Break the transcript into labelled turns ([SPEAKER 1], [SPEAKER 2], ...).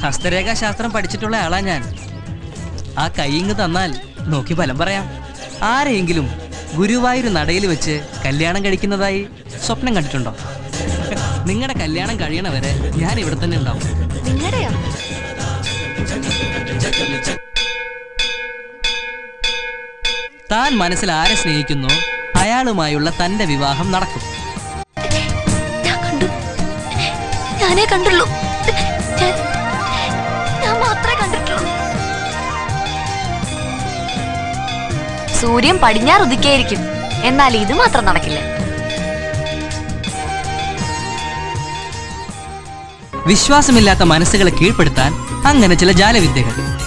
[SPEAKER 1] ഹസ്തരേഖാ ശാസ്ത്രം പഠിച്ചിട്ടുള്ള ആളാ ഞാൻ ആ കൈ ഇങ്ങ് തന്നാൽ നോക്കി ഫലം പറയാം ആരെയെങ്കിലും ഗുരുവായൂർ നടയിൽ വെച്ച് കല്യാണം കഴിക്കുന്നതായി സ്വപ്നം കണ്ടിട്ടുണ്ടോ നിങ്ങളുടെ കല്യാണം കഴിയണവരെ ഞാൻ ഇവിടെ തന്നെ ഉണ്ടാവും
[SPEAKER 2] നിങ്ങളുടെയോ
[SPEAKER 1] താൻ മനസ്സിൽ ആരെ സ്നേഹിക്കുന്നോ അയാളുമായുള്ള തന്റെ വിവാഹം നടക്കും
[SPEAKER 2] ഞാൻ കണ്ടു ഞാനേ കണ്ടുള്ളൂ ഞാൻ ഞാൻ മാത്രമേ കണ്ടിട്ടുള്ളൂ സൂര്യൻ പടിഞ്ഞാറ് ഉദിക്കായിരിക്കും എന്നാൽ ഇത് മാത്രം നടക്കില്ല
[SPEAKER 1] വിശ്വാസമില്ലാത്ത മനസ്സുകളെ കീഴ്പ്പെടുത്താൻ അങ്ങനെ ചില ജാലവിദ്യകൾ